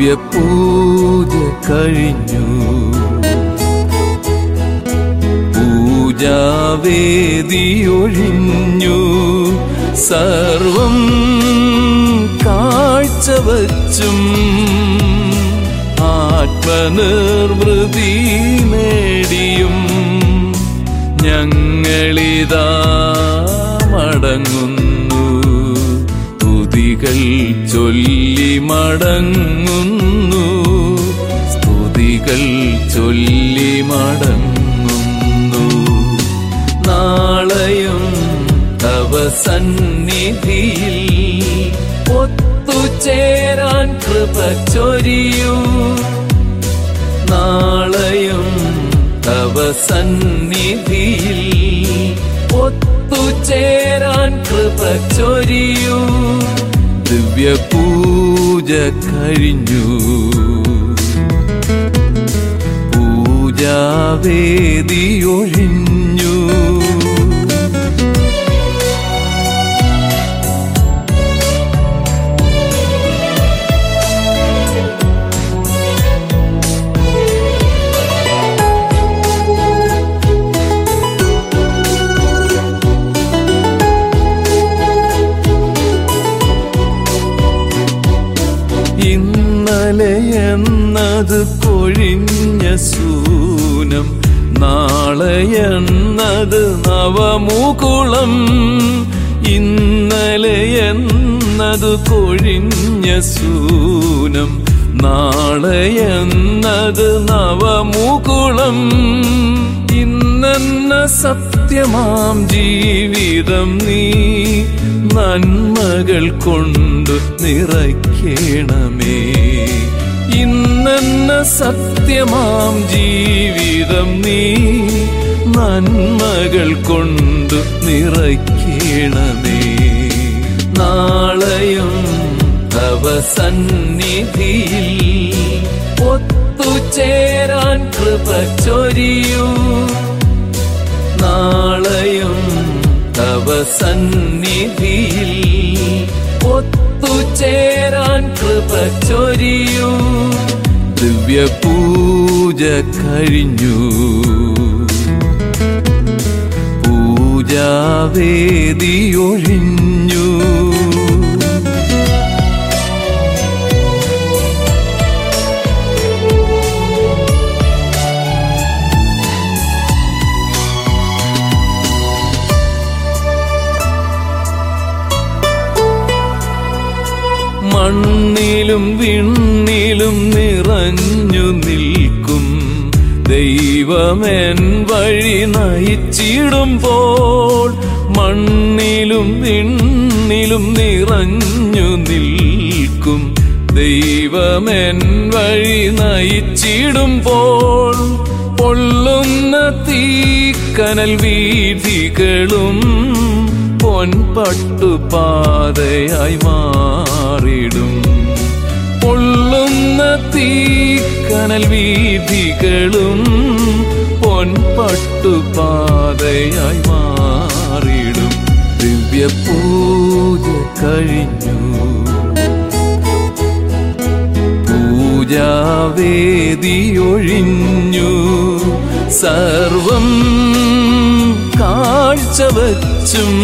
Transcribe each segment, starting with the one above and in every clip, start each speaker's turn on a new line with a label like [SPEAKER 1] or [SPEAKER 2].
[SPEAKER 1] ദിവ്യപൂജ കഴിഞ്ഞു പൂജാവേദിയൊഴിഞ്ഞു സർവം കാഴ്ചവച്ചും ആത്മനിർവൃതി നേടിയും ഞങ്ങളിതാ മടങ്ങുന്നു സ്തുതികൾ ചൊല്ലി മടങ്ങുന്നു സ്തുതികൾ ചൊല്ലി മടങ്ങുന്നു നാളെയും തവ സന്നിധിയിൽ ഒത്തുചേരാൻ കൃപ ചൊരിയൂ നാളെയും തവ സന്നിധിയിൽ ഒത്തുചേരാൻ കൃപ ചൊരിയൂ ദിവ്യപൂജ കഴിഞ്ഞു പൂജാവേദിയൊഴിഞ്ഞു ഇന്നലെ എന്നത് കൊഴിഞ്ഞ സൂനം നാളെ എന്നത് നവമുകുളം ഇന്നലെ എന്നത് കൊഴിഞ്ഞ സൂനം നാളെ എന്നത് നവമുകുളം ഇന്നെന്ന സത്യമാം ജീവിതം നീ നന്മകൾ കൊണ്ട് നിറയ്ക്കണമേ ഇന്നെന്ന സത്യമാം ജീവിതം നീ നന്മകൾ കൊണ്ട് നിറയ്ക്കണമേ നാളെയും തവ സന്നിധിയിൽ ഒത്തുചേരാൻ കൃപ ചൊരിയൂ നാളെയും തവ സന്നിധിയിൽ ഒത്തുചേരാൻ കൃപ ചൊരിയൂ ദിവ്യപൂജ കഴിഞ്ഞു പൂജാവേദിയൊഴിഞ്ഞു മണ്ണിലും വിണ്ണിലും നിറഞ്ഞു നിൽക്കും ദൈവമെൻ വഴി നയിച്ചിടുമ്പോൾ മണ്ണിലും വിണ്ണിലും നിറഞ്ഞു നിൽക്കും ദൈവമെൻ വഴി നയിച്ചിടുമ്പോൾ പൊള്ളുന്ന തീക്കനൽ വീഥികളും പൊൻപട്ടുപാതയായി മാറിടും പൊള്ളുന്ന തീക്കനൽ വീഥികളും പൊൻപട്ടുപാതയായി മാറിടും ദിവ്യപൂജ കഴിഞ്ഞു പൂജാവേദിയൊഴിഞ്ഞു സർവം കാഴ്ചവച്ചും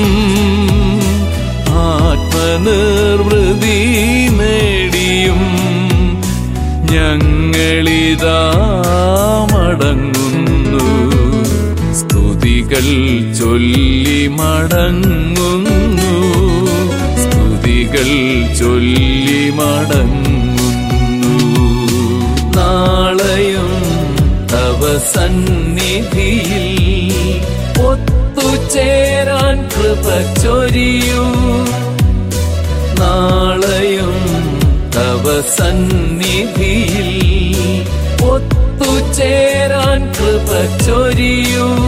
[SPEAKER 1] ആത്മനിർവൃതി നേടിയും ഞങ്ങളിതാ മടങ്ങുന്നു സ്തുതികൾ ചൊല്ലി മടങ്ങുന്നു സ്തുതികൾ ചൊല്ലി മടങ്ങുന്നു നാളെയും തവ സന്നിധിയിൽ ഒത്തുചേരാൻ കൃപ ചൊരിയൂ നാളെയും തവ സന്നിധിയിൽ ഒത്തുചേരാൻ കൃപ ചൊരിയൂ